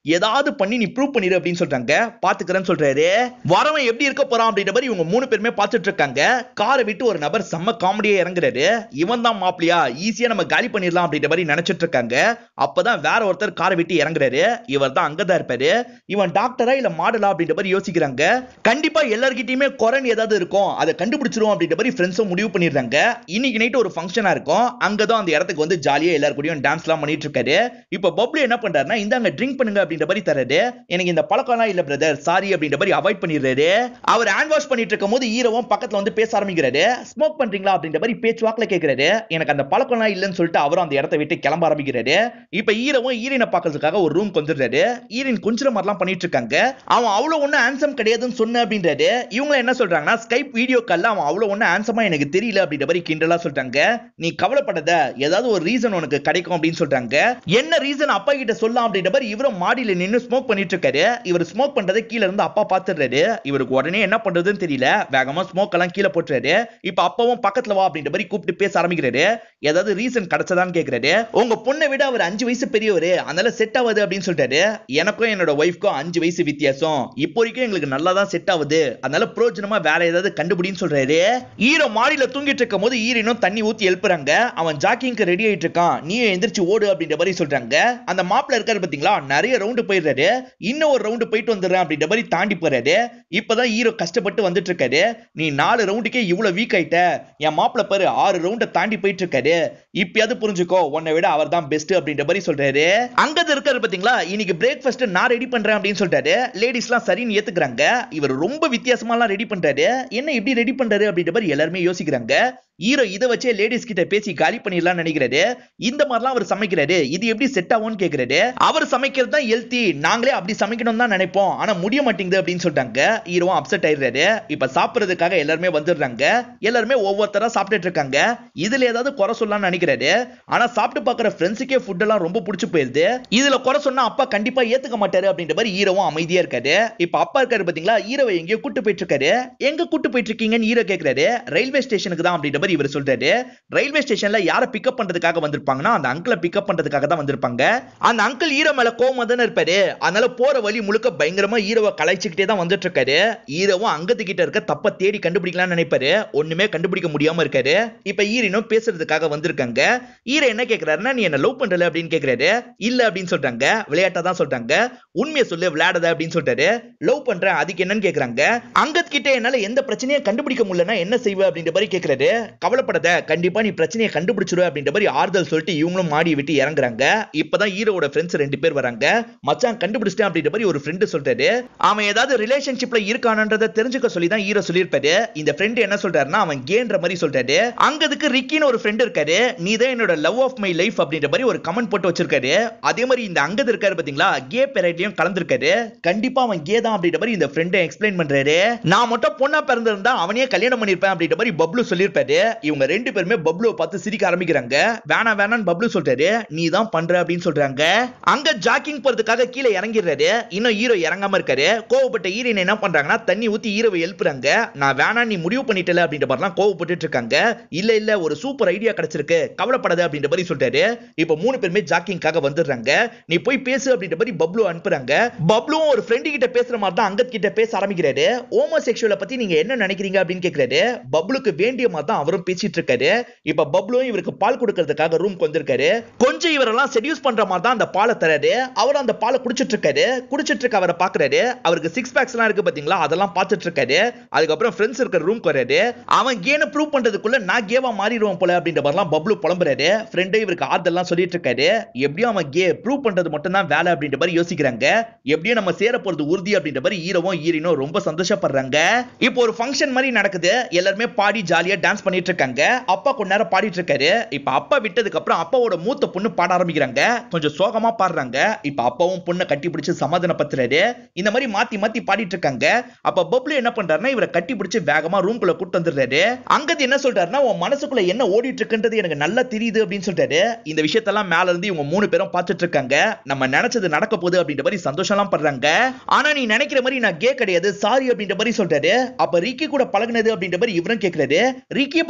ஏதாவது பண்ணி நீ ப்ரூவ் பண்ணிரு அப்படின்னு சொல்றாங்க பாத்துக்கிறேன்னு சொல்றாரு வரவன் எப்படி இருக்க போறான் அப்படின்ற மாதிரி இவங்க மூணு பேருமே பார்த்துட்டு இருக்காங்க காரை விட்டு ஒரு நபர் செம்ம காமெடியா இறங்குறாரு இவன் தான் மாப்பிளையா ஈஸியா நம்ம காலி பண்ணிடலாம் அப்படின்ற மாதிரி நினைச்சிட்டு இருக்காங்க அப்பதான் வேற ஒருத்தர் காரை விட்டு இறங்குறாரு இவர் தான் அங்கதான் இருப்பாரு இவன் டாக்டரா இல்ல மாடலா அப்படின்ற மாதிரி யோசிக்கிறாங்க கண்டிப்பா எல்லார்கிட்டயுமே குரன் ஏதாவது இருக்கும் அதை கண்டுபிடிச்சிரும் அப்படின்ற மாதிரி ஃப்ரெண்ட்ஸும் முடிவு பண்ணிடுறாங்க இன்னைக்கு நைட் ஒரு ஃபங்க்ஷனா இருக்கும் அங்கதான் அந்த இடத்துக்கு வந்து ஜாலியா எல்லார் கூடயும் டான்ஸ் எல்லாம் பண்ணிட்டு இருக்காரு இப்ப பப்ளு என்ன பண்றாருன்னா இந்தாங்க ட்ரிங்க் பண்ணுங்க அப்படின்ற மாதிரி தராரு எனக்கு இந்த பழக்கம்லாம் இல்ல பிரதர் சாரி அப்படின்ற மாதிரி அவாய்ட் பண்ணிடுறாரு அவர் ஹேண்ட் வாஷ் பண்ணிட்டு இருக்கும் போது ஈரவும் பக்கத்துல வந்து பேச ஆரம்பிக்கிறாரு ஸ்மோக் பண்றீங்களா அப்படின்ற மாதிரி பேச்சுவாக்குல கேக்குறாரு எனக்கு அந்த பழக்கம்லாம் இல்லைன்னு சொல்லிட்டு அவரும் அந்த இடத்த விட்டு கிளம்ப ஆரம்பிக்கிறாரு இப்ப ஈரவும் ஈரனை பாக்குறதுக்காக ஒரு ரூம் வந்துடுறாரு ஈரன் கொஞ்சம் மாதிரிலாம் பண்ணிட்டு இருக்காங்க அவன் அவ்வளவு ஒண்ணு ஹேண்ட்ஸம் கிடையாதுன்னு சொன்ன அப்படின்றாரு இவங்க என்ன சொல்றாங்கன்னா ஸ்கைப் வீடியோ கால்ல அவன் அவ்வளவு ஒண்ணு ஹேண்ட்ஸமா எனக்கு தெரியல அப்படின்ற மாதிரி கிண்டலா சொல்றாங்க நீ கவலைப்படாத ஏதாவது ஒரு ரீசன் உனக்கு கிடைக்கும் அப்படின்னு சொல்றாங்க என்ன ரீசன் அப்பா கிட்ட சொல்லலாம் அப்படின்ற மாதிரி இவரும் மாடியில நின்னு ஸ்மோக் பண்ணிட்டு இருக்காரு இவர் ஸ்மோக் பண்றதை கீழ இருந்து அப்பா பாத்துறாரு இவருக்கு உடனே என்ன பண்றதுன்னு தெரியல வேகமா ஸ்மோக் எல்லாம் கீழே போட்டுறாரு இப்ப அப்பாவும் பக்கத்துல வா அப்படின்ற மாதிரி கூப்பிட்டு பேச ஆரம்பிக்கிறாரு ஏதாவது ரீசன் கிடைச்சதான்னு கேக்குறாரு உங்க பொண்ணை விட அவர் அஞ்சு வயசு பெரியவர் அதனால செட் ஆகுது அப்படின்னு சொல்லிட்டாரு எனக்கும் என்னோட ஒய்ஃப்க்கும் அஞ்சு வயசு வித்தியாசம் இப்போ வரைக்கும் எங்களுக்கு நல்லா தான் செட் ஆகுது அதனால பிரோஜனமா வேற ஏதாவது கண்டுபிடின்னு சொல்றாரு ஈரோ மாடியில தூங்கிட்டு இருக்கும் போது ஈரனும் தண்ணி ஊத்தி எழுப்புறாங்க அவன் ஜாக்கிங்க்கு ரெடி ஆயிட்டு இருக்கான் நீயும் எந்திரிச்சு ஓடு அப்படின்ற மாதிரி சொல்றாங்க அந்த மாப்பிள்ள இருக்காரு பாத்தீங்களா நிறைய ரவுண்டு போயிடுறாரு இன்னும் ஒரு ரவுண்டு போயிட்டு வந்துடுறேன் அப்படின்ற மாதிரி தாண்டி போறாரு இப்பதான் ஹீரோ கஷ்டப்பட்டு வந்துட்டு இருக்காரு நீ நாலு ரவுண்டுக்கே இவ்வளவு வீக் ஆயிட்ட என் மாப்பிள்ள பாரு ஆறு ரவுண்ட தாண்டி போயிட்டு இருக்காரு இப்பயாவது புரிஞ்சுக்கோ உன்னை விட அவர் தான் பெஸ்ட் அப்படின்ற மாதிரி சொல்றாரு அங்கது இருக்காரு பாத்தீங்களா இன்னைக்கு பிரேக்ஃபாஸ்ட் நான் ரெடி பண்றேன் அப்படின்னு சொல்லிட்டாரு லேடிஸ்லாம் சரின்னு ஏத்துக்கிறாங்க இவர் ரொம்ப வித்தியாசமாலாம் ரெடி பண்றாரு என்ன இப்படி ரெடி பண்றாரு அப்படின்ற மாதிரி எல்லாருமே யோசிக்கிறாங்க ஹீரோ இதை வச்சே லேடிஸ் கிட்ட பேசி காலி பண்ணிடலாம் நினைக்கிறாரு இந்த மாதிரிலாம் அவர் சமைக்கிறாரு இது எப்படி செட் ஆகும்னு கேக்குறாரு அவர் சமைக்கிறது தான் ஹெல்த்தி நாங்களே அப்படி சமைக்கணும் தான் நினைப்போம் ஆனா முடிய மாட்டேங்குது அப்படின்னு சொல்லிட்டாங்க ஹீரோவும் அப்செட் ஆயிடுறாரு இப்ப சாப்பிடுறதுக்காக எல்லாருமே வந்துடுறாங்க எல்லாருமே ஒவ்வொருத்தரா சாப்பிட்டுட்டு இருக்காங்க இதுல ஏதாவது குறை சொல்லலாம்னு நினைக்கிறாரு ஆனா சாப்பிட்டு பாக்குற ஃப்ரெண்ட்ஸுக்கே ஃபுட் எல்லாம் ரொம்ப பிடிச்சு போயிருது இதுல குறை சொன்னா அப்பா கண்டிப்பா ஏத்துக்க மாட்டாரு அப்படின்ற மாதிரி ஹீரோவும் அமைதியா இருக்காரு இப்ப அப்பா இருக்காரு பாத்தீங்களா ஹீரோவை எங்கேயோ கூட்டு போயிட்டு இருக்காரு எங்க கூட்டு போயிட்டு இருக்கீங்கன்னு ஹீரோ கேக்குறாரு ரயில்வே ஸ்டேஷனுக்கு தான் அப்படின்ற மாதிரி இவர் சொல்றாரு ரயில்வே ஸ்டேஷன்ல யாரை பிக்கப் பண்றதுக்காக வந்திருப்பாங்கன்னா அந்த அங்கிளை பிக்கப் பண்றதுக்காக தான் வந்திருப்பாங்க அந்த அங்கிள் ஹீரோ மேல கோவமா தானே இருப்பாரு அதனால போற வழி முழுக்க பயங்கரமா ஹீரோவை கலாய்ச்சிக்கிட்டே தான் வந்துட்டு இருக்காரு ஹீரோவும் அங்கத்துக்கிட்ட இருக்க தப்ப தேடி கண்டுபிடிக்கலாம்னு நினைப்பாரு ஒண்ணுமே கண்டுபிடிக்க முடியாம இருக்காரு இப்ப ஈரனும் பேசுறதுக்காக வந்திருக்காங்க ஈரோ என்ன கேக்குறாருன்னா நீ என்ன லவ் பண்றல அப்படின்னு கேக்குறாரு இல்ல அப்படின்னு சொல்றாங்க விளையாட்டா தான் சொல்றாங்க உண்மையை சொல்லு விளையாடாத அப்படின்னு சொல்றாரு லவ் பண்றேன் அதுக்கு என்னன்னு கேக்குறாங்க அங்கத் கிட்ட என்னால எந்த பிரச்சனையும் கண்டுபிடிக்க முடியலன்னா என்ன செய்வ அப்படின்ற மாதிரி கேக்குறாரு கவலைப்படாத கண்டிப்பா நீ பிரச்சனையை கண்டுபிடிச்சிருவ அப்படின்ற மாதிரி ஆறுதல் சொல்லிட்டு இவங்களும் மாடி விட்டு இறங்குறாங்க இப்பதான் ஹீரோவோட ஃப்ரெண்ட்ஸ் ரெண்டு பேர் வராங்க மச்சான் கண்டுபிடிச்சிட்டேன் அப்படின்ற மாதிரி ஒரு ஃப்ரெண்டு சொல்றாரு அவன் ஏதாவது ரிலேஷன்ஷிப்ல இருக்கானன்றதை தெரிஞ்சுக்க சொல்லி தான் ஹீரோ சொல்லியிருப்பாரு இந்த ஃப்ரெண்ட் என்ன சொல்றாருன்னா அவன் கேன்ற மாதிரி சொல்றாரு அங்கதுக்கு ரிக்கின்னு ஒரு ஃப்ரெண்ட் இருக்காரு நீ தான் என்னோட லவ் ஆஃப் மை லைஃப் அப்படின்ற மாதிரி ஒரு கமெண்ட் போட்டு வச்சிருக்காரு அதே மாதிரி இந்த அங்கது இருக்காரு பாத்தீங்களா கே பெரைட்லயும் கலந்துருக்காரு கண்டிப்பா அவன் கே தான் அப்படின்ற மாதிரி இந்த ஃப்ரெண்ட் எக்ஸ்பிளைன் பண்றாரு நான் மட்டும் பொண்ணா பிறந்திருந்தா அவனையே கல்யாணம் பண்ணிருப்பேன் அப்படின்ற மாதிரி பப்ளு சொல்லியிருப்பாரு இவங்க ரெண்டு பேருமே பப்ளுவை பார்த்து சிரிக்க ஆரம்பிக்கிறாங்க வேணா வேணான்னு பப்ளு சொல்றாரு நீ தான் பண்ற அப்படின்னு சொல்றாங்க அங்க ஜாக்கிங் போறதுக்காக கீழே இறங்கிடுறாரு இன்னும் ஹீரோ இறங்காம இருக்காரு கோவப்பட்ட ஹீரோயின் என்ன பண்றாங்கன்னா தண்ணி ஊத்தி ஹீரோவை எழுப்புறாங்க நான் வேணா நீ முடிவு பண்ணிட்டல அப்படின்ற மாதிரிலாம் கோவப்பட்டு இருக்காங்க இல்ல இல்ல ஒரு சூப்பர் ஐடியா கிடைச்சிருக்கு கவலைப்படாத அப்படின்ற மாதிரி சொல்றாரு இப்ப மூணு பேருமே ஜாக்கிங்காக வந்துடுறாங்க நீ போய் பேசு அப்படின்ற மாதிரி பப்ளு அனுப்புறாங்க பப்ளுவும் ஒரு ஃப்ரெண்டு கிட்ட பேசுற மாதிரி தான் அங்கத் கிட்ட பேச ஆரம்பிக்கிறாரு ஹோமோ செக்ஷுவலை பத்தி நீங்க என்ன நினைக்கிறீங்க அப்படின்னு கேக்குறாரு பப்ளுக்கு வேண்டிய மாதிரி தான் அவரும் பேசிட்டு இருக்காரு இப்ப பப்ளுவும் இவருக்கு பால் கொடுக்கறதுக்காக ரூம்க்கு வந்திருக்காரு கொஞ்சம் இவரெல்லாம் செடியூஸ் பண்ற மாதிரி தான் அந்த பாலை தராரு அவர் அந்த பாலை குடிச்சிட்டு இருக்காரு குடிச்சிட்டு இருக்க அவரை பாக்குறாரு அவருக்கு சிக்ஸ் பேக்ஸ் எல்லாம் இருக்கு பாத்தீங்களா அதெல்லாம் பார்த்துட்டு இருக்காரு அதுக்கப்புறம் ஃப்ரெண்ட்ஸ் இருக்கிற ரூம்க்கு வராரு அவன் கேன ப்ரூவ் பண்றதுக்குள்ள நான் கேவா மாறிடுவோம் போல அப்படின்ற மாதிரிலாம் பப்ளு புலம்புறாரு ஃப்ரெண்டே இவருக்கு ஆறுதல்லாம் சொல்லிட்டு இருக்காரு எப்படியும் அவன் கே ப்ரூவ் பண்றது மட்டும் தான் வேலை அப்படின்ற மாதிரி யோசிக்கிறாங்க எப்படியும் நம்ம சேர போறது உறுதி அப்படின்ற மாதிரி ஹீரோவும் ஹீரோனும் ரொம்ப சந்தோஷப்படுறாங்க இப்போ ஒரு ஃபங்க்ஷன் மாதிரி நடக்குது எல்லாருமே பாடி ஜாலியா டான்ஸ் பண்ணிட்டு இருக்காங்க அப்பா கொஞ்ச நேரம் பாடிட்டு இருக்காரு இப்ப அப்பா விட்டதுக்கு அப்புறம் அப்பாவோட மூத்த பொண்ணு பாட ஆரம்பிக்கிறாங்க கொஞ்சம் சோகமா பாடுறாங்க இப்ப அப்பாவும் பொண்ணை கட்டி பிடிச்சு சமாதானப்படுத்துறாரு இந்த மாதிரி மாத்தி மாத்தி பாடிட்டு இருக்காங்க அப்ப பப்ளு என்ன பண்றாருன்னா இவரை கட்டி பிடிச்சு வேகமா ரூம்குள்ள கூட்டு வந்துடுறாரு அங்கது என்ன சொல்றாருன்னா உன் மனசுக்குள்ள என்ன ஓடிட்டு இருக்குன்றது எனக்கு நல்லா தெரியுது அப்படின்னு சொல்றாரு இந்த விஷயத்தெல்லாம் மேல இருந்து இவங்க மூணு பேரும் பார்த்துட்டு இருக்காங்க நம்ம நினைச்சது நடக்க போகுது அப்படின்ற மாதிரி சந்தோஷம்லாம் படுறாங்க ஆனா நீ நினைக்கிற மாதிரி நான் கே கிடையாது சாரி அப்படின்ற மாதிரி சொல்றாரு அப்ப ரிக்கி கூட பழகுனது அப்படின்ற மாதிரி இவரும் கேக்குறாரு ரிக்கிய பத்தி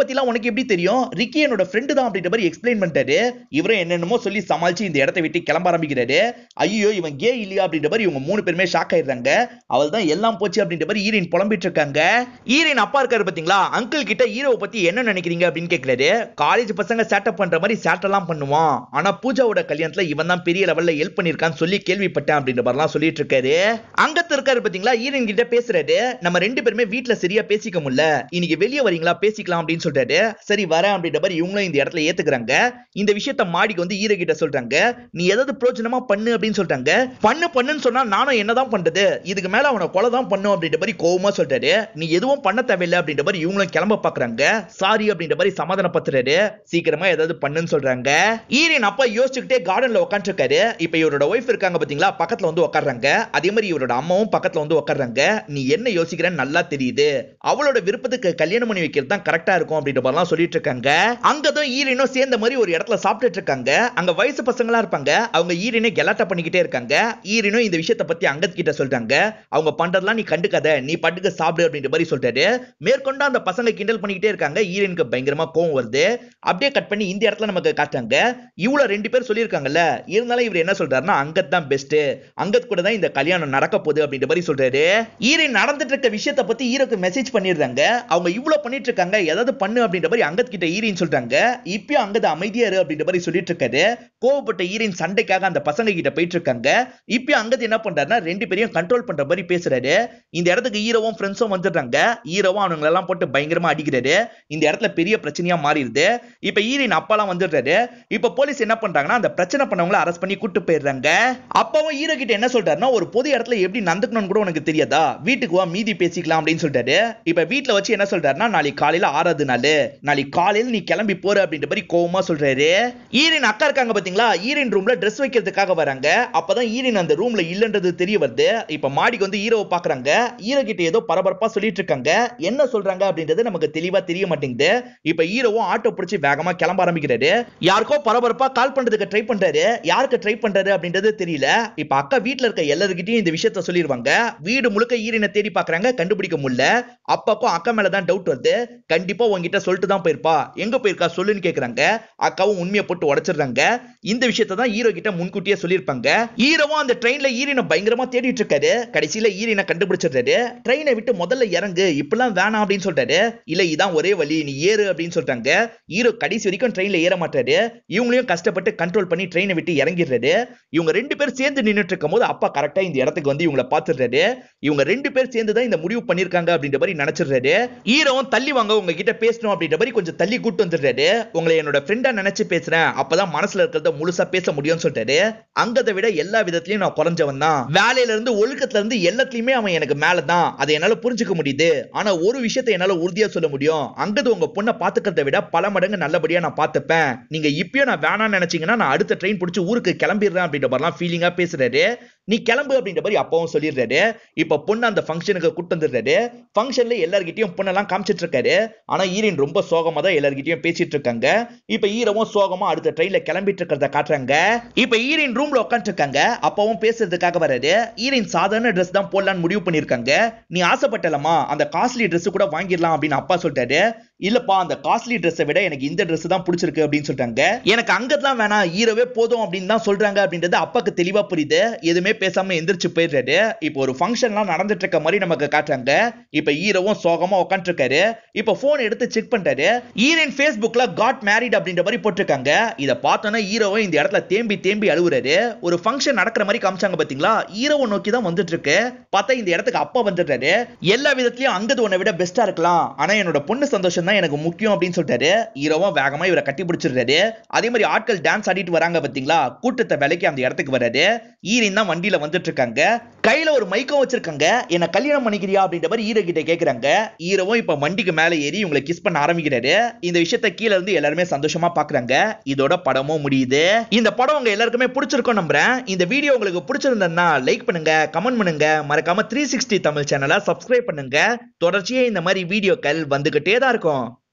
பத்திலாம் உனக்கு எப்படி தெரியும் ரிக்கி என்னோட ஃப்ரெண்டு தான் அப்படின்ற மாதிரி எக்ஸ்பிளைன் பண்ணிட்டாரு இவரும் என்னென்னமோ சொல்லி சமாளிச்சு இந்த இடத்தை விட்டு கிளம்ப ஆரம்பிக்கிறாரு ஐயோ இவன் கே இல்லையா அப்படின்ற மாதிரி இவங்க மூணு பேருமே ஷாக் ஆயிடுறாங்க அவள் தான் எல்லாம் போச்சு அப்படின்ற மாதிரி ஈரின் புலம்பிட்டு இருக்காங்க ஈரின் அப்பா இருக்காரு பாத்தீங்களா அங்கிள் கிட்ட ஹீரோவை பத்தி என்ன நினைக்கிறீங்க அப்படின்னு கேட்கிறாரு காலேஜ் பசங்க சேட்டப் பண்ற மாதிரி சேட்டெல்லாம் பண்ணுவான் ஆனா பூஜாவோட கல்யாணத்துல இவன் தான் பெரிய லெவல்ல ஹெல்ப் பண்ணிருக்கான்னு சொல்லி கேள்விப்பட்டேன் அப்படின்ற மாதிரிலாம் சொல்லிட்டு இருக்காரு அங்கத்து இருக்காரு பாத்தீங்களா ஈரன் கிட்ட பேசுறாரு நம்ம ரெண்டு பேருமே வீட்ல சரியா பேசிக்க முடியல இன்னைக்கு வெளியே வரீங்களா பேசிக்கலாம் அப்படின்னு சொல்றாரு சரி வரேன் அப்படின்ற மாதிரி இவங்களும் இந்த இடத்துல ஏத்துக்கிறாங்க இந்த விஷயத்த மாடிக்கு வந்து ஈர கிட்ட சொல்றாங்க நீ ஏதாவது பிரோஜனமா பண்ணு அப்படின்னு சொல்றாங்க பண்ணு பண்ணுன்னு சொன்னா நானும் என்னதான் பண்றது இதுக்கு மேல அவனை கொலை தான் பண்ணும் அப்படின்ற மாதிரி கோவமா சொல்றாரு நீ எதுவும் பண்ண தேவையில்லை அப்படின்ற மாதிரி இவங்களும் கிளம்ப பாக்குறாங்க சாரி அப்படின்ற மாதிரி சமாதானப்படுத்துறாரு சீக்கிரமா ஏதாவது பண்ணுன்னு சொல்றாங்க ஈரின் அப்பா யோசிச்சுக்கிட்டே கார்டன்ல உட்காந்துருக்காரு இப்ப இவரோட ஒய்ஃப் இருக்காங்க பாத்தீங்களா பக்கத்துல வந்து உட்கார்றாங்க அதே மாதிரி இவரோட அம்மாவும் பக்கத்துல வந்து உட்கார்றாங்க நீ என்ன யோசிக்கிறன்னு நல்லா தெரியுது அவளோட விருப்பத்துக்கு கல்யாணம் பண்ணி வைக்கிறது தான் கரெக்டா இருக்கும் அப்படின்ற மாதிரிலாம் சொல்லிட்டு இருக்காங்க அங்கதான் ஈரனும் சேர்ந்த மாதிரி ஒரு இடத்துல சாப்பிட்டுட்டு இருக்காங்க அங்க வயசு பசங்களா இருப்பாங்க அவங்க ஈரனே கெலாட்டா பண்ணிக்கிட்டே இருக்காங்க ஈரனும் இந்த விஷயத்தை பத்தி அங்கத் கிட்ட சொல்றாங்க அவங்க பண்றதெல்லாம் நீ கண்டுக்காத நீ பட்டுக்கு சாப்பிடு அப்படின்ற மாதிரி சொல்றாரு மேற்கொண்டு அந்த பசங்க கிண்டல் பண்ணிக்கிட்டே இருக்காங்க ஈரனுக்கு பயங்கரமா கோவம் வருது அப்படியே கட் பண்ணி இந்த இடத்துல நமக்கு காட்டுறாங்க இவ்வளவு ரெண்டு பேர் சொல்லியிருக்காங்கல்ல இருந்தாலும் இவர் என்ன சொல்றாருன்னா அங்கத் தான் பெஸ்ட் அங்கத் கூட தான் இந்த கல்யாணம் நடக்க போகுது அப்படின்ற மாதிரி சொல்றாரு ஈரன் நடந்துட்டு இருக்க விஷயத்த பத்தி ஈரோக்கு மெசேஜ் பண்ணிடுறாங்க அவங்க இவ்வளவு பண்ணிட்டு இருக்காங்க ஏதாவது பண்ணு அப்படின்ற மாதிரி அங்கத் கிட்ட ஈரின் சொல்றாங்க இப்பயும் அங்கத அமைதியா இரு அப்படின்ற மாதிரி சொல்லிட்டு இருக்காரு கோவப்பட்ட ஈரின் சண்டைக்காக அந்த பசங்க கிட்ட போயிட்டு இருக்காங்க இப்பயும் அங்கத் என்ன பண்றாருன்னா ரெண்டு பேரையும் கண்ட்ரோல் பண்ற மாதிரி பேசுறாரு இந்த இடத்துக்கு ஈரவும் ஃப்ரெண்ட்ஸும் வந்துடுறாங்க ஈரவும் அவனுங்களை எல்லாம் போட்டு பயங்கரமா அடிக்கிறாரு இந்த இடத்துல பெரிய பிரச்சனையா மாறிடுது இப்ப ஈரின் அப்பாலாம் வந்துடுறாரு இப்ப போலீஸ் என்ன பண்றாங்கன்னா அந்த பிரச்சனை பண்ணவங்கள அரெஸ்ட் பண்ணி கூட்டு போயிடுறாங்க அப்பாவும் ஈரோ கிட்ட என்ன சொல்றாருன்னா ஒரு பொது இடத்துல எப்படி நடந்துக்கணும்னு கூட உனக்கு தெரியாதா வீட்டுக்கு வா மீதி பேசிக்கலாம் அப்படின்னு சொல்லிட்டாரு இப்ப வீட்ல வச்சு என்ன சொல்றாருன்னா நாளைக்கு காலையில ஆறாவது நாள் நாளைக்கு காலையில நீ கிளம்பி போற அப்படின்ற மாதிரி கோவமா சொல்றாரு ஈரின் அக்கா இருக்காங்க பாத்தீங்களா ஈரின் ரூம்ல ட்ரெஸ் வைக்கிறதுக்காக வராங்க அப்பதான் ஈரின் அந்த ரூம்ல இல்லன்றது தெரிய வருது இப்ப மாடிக்கு வந்து ஹீரோவை பாக்குறாங்க ஹீரோ கிட்ட ஏதோ பரபரப்பா சொல்லிட்டு இருக்காங்க என்ன சொல்றாங்க அப்படின்றது நமக்கு தெளிவா தெரிய மாட்டேங்குது இப்ப ஹீரோவும் ஆட்டோ பிடிச்சி வேகமா கிளம்ப ஆரம்பிக்கிறாரு யாருக்கோ பரபரப்பா கால் பண்றதுக்கு ட்ரை பண்றாரு யாருக்கு ட்ரை பண்றாரு அப்படின்றது தெரியல இப்ப அக்கா வீட்ல இருக்க எல்லாருக்கிட்டையும் இந்த விஷயத்த சொல்லிருவாங்க வீடு முழுக்க ஈரினை தேடி பாக்குறாங்க கண்டுபிடிக்க முடியல அப்பாக்கும் அக்கா மேல தான் டவுட் வருது கண்டிப்பா உங்ககிட்ட சொல்லிட்டு தான் போயிருப்பா எங்க போயிருக்கா சொல்லுன்னு கேக்குறாங்க அக்காவும் உண்மையை போட்டு உடைச்சிடுறாங்க இந்த விஷயத்தை தான் ஹீரோ கிட்ட முன்கூட்டியே சொல்லியிருப்பாங்க ஹீரோவும் அந்த ட்ரெயின்ல ஈரினை பயங்கரமா தேடிட்டு இருக்காரு கடைசியில ஈரினை கண்டுபிடிச்சிடுறாரு ட்ரெயினை விட்டு முதல்ல இறங்கு இப்பெல்லாம் வேணாம் அப்படின்னு சொல்றாரு இல்ல இதான் ஒரே வழி நீ ஏறு அப்படின்னு சொல்றாங்க ஹீரோ கடைசி வரைக்கும் ட்ரெயின்ல ஏற மாட்டாரு இவங்களையும் கஷ்டப்பட்டு கண்ட்ரோல் பண்ணி ட்ரெயினை விட்டு இறங்கிடுறாரு இவங்க ரெண்டு பேர் சேர்ந்து நின்னுட்டு இருக்கும் போது அப்பா கரெக்டா இந்த இடத்துக்கு வந்து இவங்களை பாத்துடுறாரு இவங்க ரெண்டு பேர் சேர்ந்து தான் இந்த முடிவு பண்ணிருக்காங்க அப்படின்ற மாதிரி நினைச்சிடுறாரு ஹீரோவும் தள்ளி வாங்க உங்ககிட்ட பேசணும் அப்படின்ற மாதிரி கொஞ்சம் தள்ளி கூட்டு வந்துடுறாரு உங்களை என்னோட ஃப்ரெண்டா நினைச்சு பேசுறேன் அப்பதான் மனசுல இருக்கிறத முழுசா பேச முடியும்னு சொல்லிட்டாரு அங்கதை விட எல்லா விதத்திலயும் நான் குறைஞ்சவன் தான் வேலையில இருந்து ஒழுக்கத்துல இருந்து எல்லாத்துலயுமே அவன் எனக்கு மேலதான் அதை என்னால புரிஞ்சுக்க முடியுது ஆனா ஒரு விஷயத்தை என்னால உறுதியா சொல்ல முடியும் அங்கது உங்க பொண்ணை பாத்துக்கிறத விட பல மடங்கு நல்லபடியா நான் பாத்துப்பேன் நீங்க இப்பயும் நான் வேணாம்னு நினைச்சீங்கன்னா நான் அடுத்த ட்ரெயின் பிடிச்சி ஊருக்கு கிளம்பிடுறேன் அப்படின்ற மாதிரிலாம் ஃபீலிங்கா பேசுறாரு நீ கிளம்பு அப்படின்ற மாதிரி அப்பாவும் சொல்லிடுறாரு இப்ப பொண்ணு அந்த ஃபங்க்ஷனுக்கு கூட்டு வந்துடுறாரு ஃபங்க்ஷன்ல எல்லார்கிட்டயும் பொண்ணெல்லாம் காமிச்சிட்டு இருக்காரு ஆனா ஈரின் ரொம்ப சோகமா தான் எல்லார்கிட்டயும் பேசிட்டு இருக்காங்க இப்ப ஈரவும் சோகமா அடுத்த ட்ரெயின்ல கிளம்பிட்டு இருக்கிறத காட்டுறாங்க இப்ப ஈரின் ரூம்ல உட்காந்துட்டு இருக்காங்க அப்பாவும் பேசுறதுக்காக வராரு ஈரின் சாதாரண ட்ரெஸ் தான் போடலான்னு முடிவு பண்ணிருக்காங்க நீ ஆசைப்பட்டலமா அந்த காஸ்ட்லி Dress கூட வாங்கிடலாம் அப்படின்னு அப்பா சொல்லிட்டாரு இல்லப்பா அந்த காஸ்ட்லி ட்ரெஸ்ஸை விட எனக்கு இந்த Dress தான் பிடிச்சிருக்கு அப்படின்னு சொல்றாங்க எனக்கு அங்கதான் வேணாம் ஈரவே போதும் அப்படின்னு தான் சொல்றாங்க அப்படின்றது அப்பாக்கு தெளிவா புரியுது எதுவுமே பேசாம எந்திரிச்சு போயிடுறாரு இப்போ ஒரு ஃபங்க்ஷன்லாம் நடந்துட்டு இருக்க மாதிரி நமக்கு காட்டுறாங்க இப்ப ஈரவும் சோகமா உட்காந்துட்டு இருக்காரு இப்ப போன் எடுத்து செக் பண்றாரு ஈரன் Facebookல காட் மேரிட் அப்படின்ற மாதிரி போட்டிருக்காங்க இத பார்த்தோன்னா ஹீரோவும் இந்த இடத்துல தேம்பி தேம்பி அழுவுறாரு ஒரு ஃபங்க்ஷன் நடக்கிற மாதிரி காமிச்சாங்க பாத்தீங்களா ஹீரோவை நோக்கி தான் வந்துட்டு இருக்கு பார்த்தா இந்த இடத்துக்கு அப்பா வந்துடுறாரு எல்லா விதத்திலயும் அங்கது உன்னை விட பெஸ்டா இருக்கலாம் ஆனா என்னோட பொண்ணு சந்தோஷம் தான் எனக்கு முக்கியம் அப்படின்னு சொல்லிட்டாரு ஹீரோவும் வேகமா இவரை கட்டி பிடிச்சிடுறாரு அதே மாதிரி ஆட்கள் டான்ஸ் ஆடிட்டு வராங்க பாத்தீங்களா கூட்டத்தை விலைக்கு அந்த இடத்துக்கு வராரு ஈரின் தான் வண்டியில வந்துட்டு இருக்காங்க கையில ஒரு மைக்கம் வச்சிருக்காங்க என்ன கல்யாணம் பண்ணிக்கிறியா அப்படின்ற மாதிரி ஹீரோ கிட்ட கேக்குறாங்க ஹீரோவும் இப்ப வண்டிக்கு மேல ஏறி இவங்களை கிஸ் பண்ண ஆரம்பிக்கிறாரு இந்த விஷயத்த கீழ இருந்து எல்லாருமே சந்தோஷமா பாக்குறாங்க இதோட படமும் முடியுது இந்த படம் உங்க எல்லாருக்குமே பிடிச்சிருக்கும் நம்புறேன் இந்த வீடியோ உங்களுக்கு பிடிச்சிருந்தா லைக் பண்ணுங்க கமெண்ட் பண்ணுங்க மறக்காம த்ரீ சிக்ஸ்டி தமிழ் சேனலை சப்ஸ்கிரைப் பண்ணுங்க தொடர்ச்சியா இந்த மாதிரி வீடியோக்கள் வந்துகிட்டே தான் இருக்கும்